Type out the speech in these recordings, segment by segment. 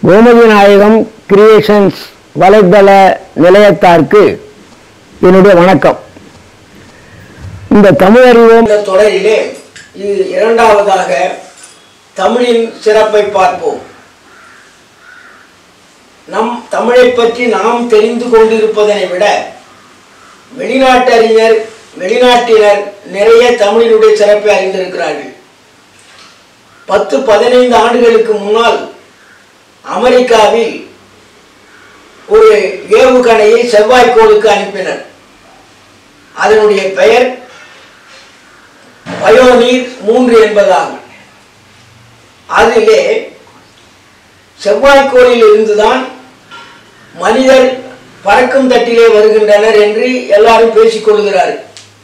கோமதி நாயகம் கிரியேஷன்ஸ் வலைத்தள நிலையத்தாருக்கு என்னுடைய வணக்கம் இந்த தமிழறிவோம் இந்த தொடரிலே இது இரண்டாவதாக தமிழின் சிறப்பை பார்ப்போம் நம் தமிழை பற்றி நாம் தெரிந்து கொண்டிருப்பதனை விட வெளிநாட்டறிஞர் வெளிநாட்டினர் நிறைய தமிழினுடைய சிறப்பை அறிந்திருக்கிறார்கள் பத்து பதினைந்து ஆண்டுகளுக்கு முன்னால் அமெரிக்காவில் ஒரு ஏவுகணையை செவ்வாய்க்கோளுக்கு அனுப்பினர் அதனுடைய பெயர் பயோனீர் மூன்று என்பதாகும் அதிலே செவ்வாய்க்கோளில் இருந்துதான் மனிதர் பறக்கும் தட்டிலே வருகின்றனர் என்று எல்லாரும் பேசிக் கொள்கிறார்கள்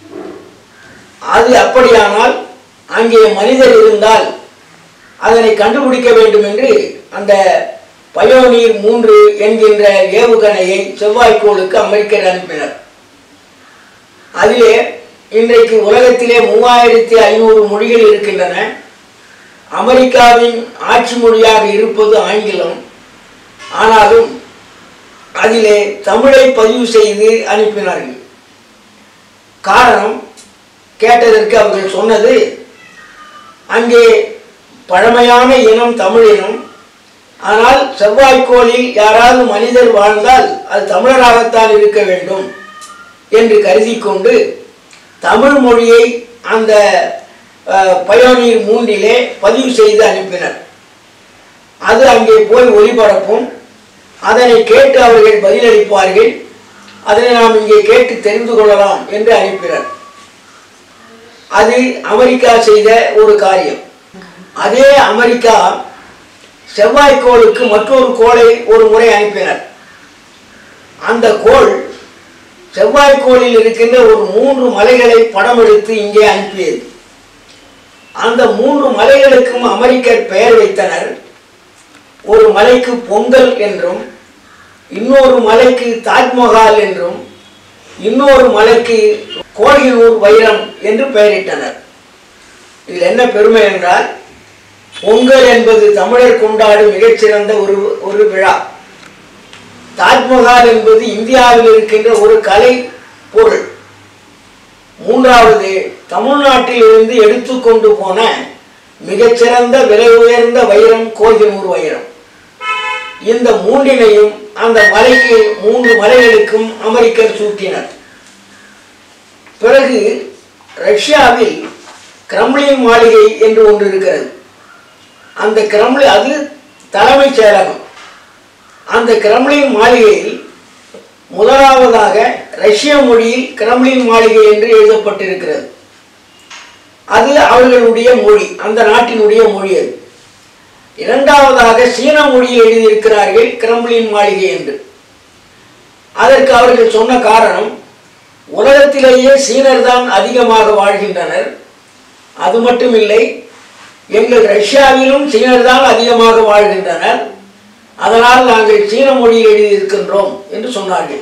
அது அப்படியானால் அங்கே மனிதர் இருந்தால் அதனை கண்டுபிடிக்க வேண்டும் என்று அந்த பயோனீர் மூன்று என்கின்ற ஏவுகணையை செவ்வாய்க்கோளுக்கு அமெரிக்கர் அனுப்பினர் அதிலே இன்றைக்கு உலகத்திலே மூவாயிரத்தி ஐநூறு மொழிகள் இருக்கின்றன அமெரிக்காவின் ஆட்சி மொழியாக இருப்பது ஆங்கிலம் ஆனாலும் அதிலே தமிழை பதிவு செய்து அனுப்பினார்கள் காரணம் கேட்டதற்கு அவர்கள் சொன்னது அங்கே பழமையான இனம் தமிழ் இனம் ஆனால் செவ்வாய்க்கோளில் யாராவது மனிதர் வாழ்ந்தால் அது தமிழராகத்தான் இருக்க வேண்டும் என்று கருதி கொண்டு தமிழ் மொழியை அந்த அஹ், பயோனீர் மூன்றிலே பதிவு செய்து அனுப்பினர் அது அங்கே போய் ஒளிபரப்பும் அதனை கேட்டு அவர்கள் பதிலளிப்பார்கள் அதனை நாம் இங்கே கேட்டு தெரிந்து கொள்ளலாம் என்று அனுப்பினர் அது அமெரிக்கா செய்த ஒரு காரியம் அதே அமெரிக்கா செவ்வாய்க்கோளுக்கு மற்றொரு கோளை ஒரு முறை அனுப்பினர் அந்த கோள் செவ்வாய்க்கோளில் இருக்கின்ற ஒரு மூன்று மலைகளை படம் எடுத்து இங்கே அனுப்பியது அந்த மூன்று மலைகளுக்கும் அமெரிக்கர் பெயர் வைத்தனர் ஒரு மலைக்கு பொங்கல் என்றும் இன்னொரு மலைக்கு தாஜ்மஹால் என்றும் இன்னொரு மலைக்கு கோகினூர் வைரம் என்று பெயரிட்டனர் இதில் என்ன பெருமை என்றால் பொங்கல் என்பது தமிழர் கொண்டாடும் மிகச்சிறந்த ஒரு ஒரு விழா தாஜ்மஹால் என்பது இந்தியாவில் இருக்கின்ற ஒரு கலை பொருள் மூன்றாவது தமிழ்நாட்டில் இருந்து எடுத்துக்கொண்டு போன மிகச்சிறந்த விலை உயர்ந்த வைரம் கோகினூர் வைரம் இந்த மூன்றினையும் அந்த மலைக்கு மூன்று மலைகளுக்கும் அமெரிக்கர் சூட்டினர் பிறகு ரஷ்யாவில் கிரம்லின் மாளிகை என்று ஒன்று இருக்கிறது அந்த கிரம்லி அது தலைமைச் செயலகம் அந்த கிரம்லின் மாளிகையில் முதலாவதாக ரஷ்ய மொழியில் கிரம்லின் மாளிகை என்று எழுதப்பட்டிருக்கிறது அது அவர்களுடைய மொழி அந்த நாட்டினுடைய மொழி அது இரண்டாவதாக சீன மொழியில் எழுதியிருக்கிறார்கள் கிரம்லின் மாளிகை என்று அதற்கு அவர்கள் சொன்ன காரணம் உலகத்திலேயே சீனர் தான் அதிகமாக வாழ்கின்றனர் அது மட்டுமில்லை எங்கள் ரஷ்யாவிலும் சீனர் தான் அதிகமாக வாழ்கின்றனர் அதனால் நாங்கள் சீன மொழியில் எழுதியிருக்கின்றோம் என்று சொன்னார்கள்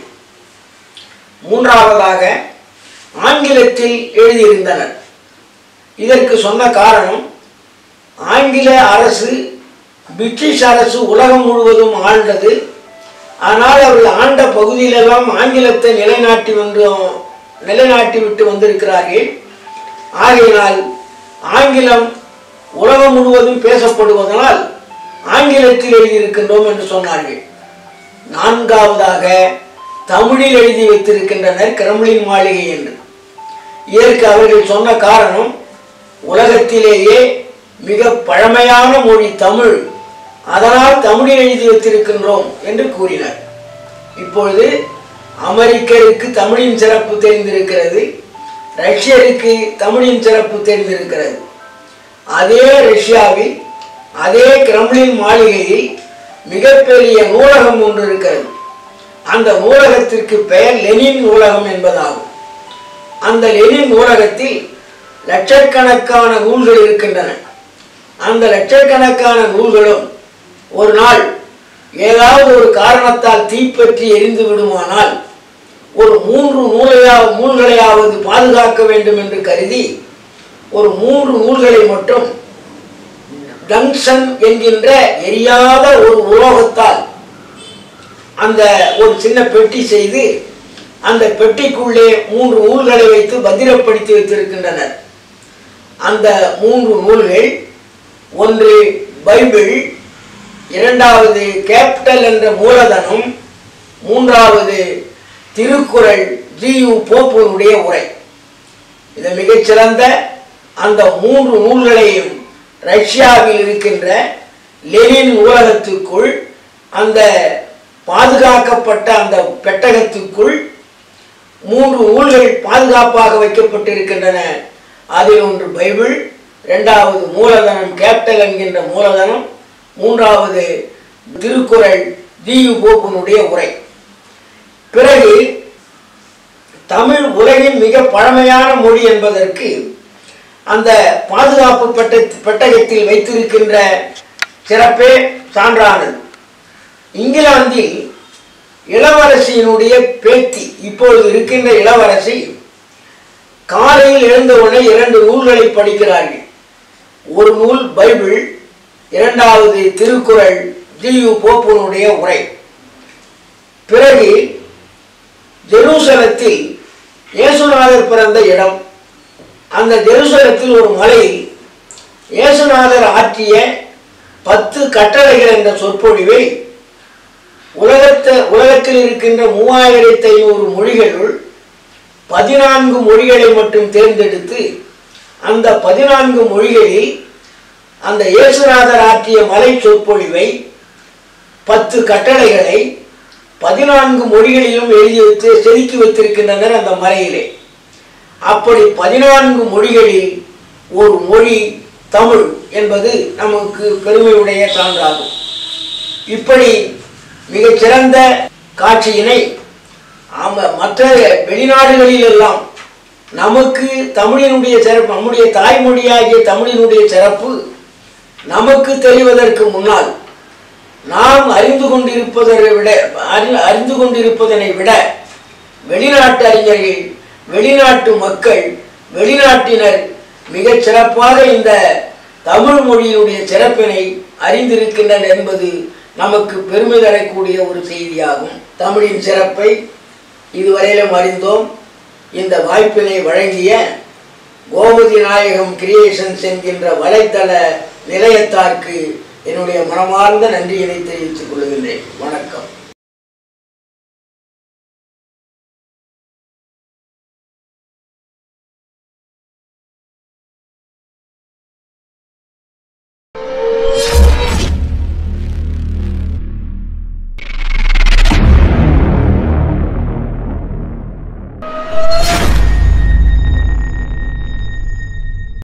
மூன்றாவதாக ஆங்கிலத்தில் எழுதியிருந்தனர் இதற்கு சொன்ன காரணம் ஆங்கில அரசு பிரிட்டிஷ் அரசு உலகம் முழுவதும் ஆண்டது ஆனால் அவர்கள் ஆண்ட பகுதியிலெல்லாம் ஆங்கிலத்தை நிலைநாட்டி வந்து நிலைநாட்டி விட்டு வந்திருக்கிறார்கள் ஆகையினால் ஆங்கிலம் உலகம் முழுவதும் பேசப்படுவதனால் ஆங்கிலத்தில் எழுதியிருக்கின்றோம் என்று சொன்னார்கள் நான்காவதாக தமிழில் எழுதி வைத்திருக்கின்றனர் கிரம்லின் மாளிகை என்று இதற்கு அவர்கள் சொன்ன காரணம் உலகத்திலேயே மிக பழமையான மொழி தமிழ் அதனால் தமிழில் எழுதி வைத்திருக்கின்றோம் என்று கூறினர் இப்பொழுது அமெரிக்கருக்கு தமிழின் சிறப்பு தெரிந்திருக்கிறது ரஷ்யருக்கு தமிழின் சிறப்பு தெரிந்திருக்கிறது அதே ரஷ்யாவில் அதே கிரம்லின் மாளிகையில் மிகப்பெரிய நூலகம் ஒன்று இருக்கிறது அந்த நூலகத்திற்கு பெயர் லெனின் நூலகம் என்பதாகும் அந்த லெனின் நூலகத்தில் லட்சக்கணக்கான நூல்கள் இருக்கின்றன அந்த லட்சக்கணக்கான நூல்களும் ஒரு நாள் ஏதாவது ஒரு காரணத்தால் தீப்பற்றி எரிந்து விடுமானால் ஒரு மூன்று நூலையா நூல்களையாவது பாதுகாக்க வேண்டும் என்று கருதி ஒரு மூன்று நூல்களை மட்டும் டங்ஷன் என்கின்ற எரியாத ஒரு உலோகத்தால் அந்த ஒரு சின்ன பெட்டி செய்து அந்த பெட்டிக்குள்ளே மூன்று நூல்களை வைத்து பத்திரப்படுத்தி வைத்திருக்கின்றனர் அந்த மூன்று நூல்கள் ஒன்று பைபிள் இரண்டாவது கேபிட்டல் என்ற மூலதனம் மூன்றாவது திருக்குறள் ஜியு போப்பனுடைய உரை இது மிகச்சிறந்த அந்த மூன்று நூல்களையும் ரஷ்யாவில் இருக்கின்ற லெனின் நூலகத்துக்குள் அந்த பாதுகாக்கப்பட்ட அந்த பெட்டகத்துக்குள் மூன்று நூல்கள் பாதுகாப்பாக வைக்கப்பட்டிருக்கின்றன அதில் ஒன்று பைபிள் இரண்டாவது மூலதனம் கேப்டல் என்கின்ற மூலதனம் மூன்றாவது திருக்குறள் ஜியு போப்பனுடைய உரை பிறகு தமிழ் உலகின் மிக பழமையான மொழி என்பதற்கு அந்த பாதுகாப்பு பெட்ட பெட்டகத்தில் வைத்திருக்கின்ற சிறப்பே சான்றானது இங்கிலாந்தில் இளவரசியினுடைய பேத்தி இப்பொழுது இருக்கின்ற இளவரசி காலையில் எழுந்தவுடனே இரண்டு நூல்களை படிக்கிறார்கள் ஒரு நூல் பைபிள் இரண்டாவது திருக்குறள் ஜியு போப்பனுடைய உரை பிறகு ஜெருசலத்தில் இயேசுநாதர் பிறந்த இடம் அந்த ஜெருசலத்தில் ஒரு மலையில் இயேசுநாதர் ஆற்றிய பத்து கட்டளைகள் என்ற சொற்பொழிவை உலகத்தை உலகத்தில் இருக்கின்ற மூவாயிரத்தி ஐநூறு மொழிகளுள் பதினான்கு மொழிகளை மட்டும் தேர்ந்தெடுத்து அந்த பதினான்கு மொழிகளில் அந்த இயேசுநாதர் ஆற்றிய மலை சொற்பொழிவை பத்து கட்டளைகளை பதினான்கு மொழிகளிலும் எழுதி வைத்து செதுக்கி வைத்திருக்கின்றனர் அந்த மலையிலே அப்படி பதினான்கு மொழிகளில் ஒரு மொழி தமிழ் என்பது நமக்கு பெருமையுடைய சான்றாகும் இப்படி மிகச்சிறந்த காட்சியினை ஆம மற்ற வெளிநாடுகளில் எல்லாம் நமக்கு தமிழினுடைய சிறப்பு நம்முடைய தாய்மொழியாகிய தமிழினுடைய சிறப்பு நமக்கு தெரிவதற்கு முன்னால் நாம் அறிந்து கொண்டிருப்பதை விட அறி- அறிந்து கொண்டிருப்பதனை விட வெளிநாட்டு அறிஞர்கள் வெளிநாட்டு மக்கள் வெளிநாட்டினர் மிகச் சிறப்பாக இந்த தமிழ் மொழியினுடைய சிறப்பினை அறிந்திருக்கின்றனர் என்பது நமக்கு பெருமை தரக்கூடிய ஒரு செய்தியாகும் தமிழின் சிறப்பை இதுவரையிலும் அறிந்தோம் இந்த வாய்ப்பினை வழங்கிய கோமதி நாயகம் கிரியேஷன்ஸ் என்கின்ற வலைத்தள நிலையத்தாருக்கு என்னுடைய மனமார்ந்த நன்றியினை தெரிவித்துக்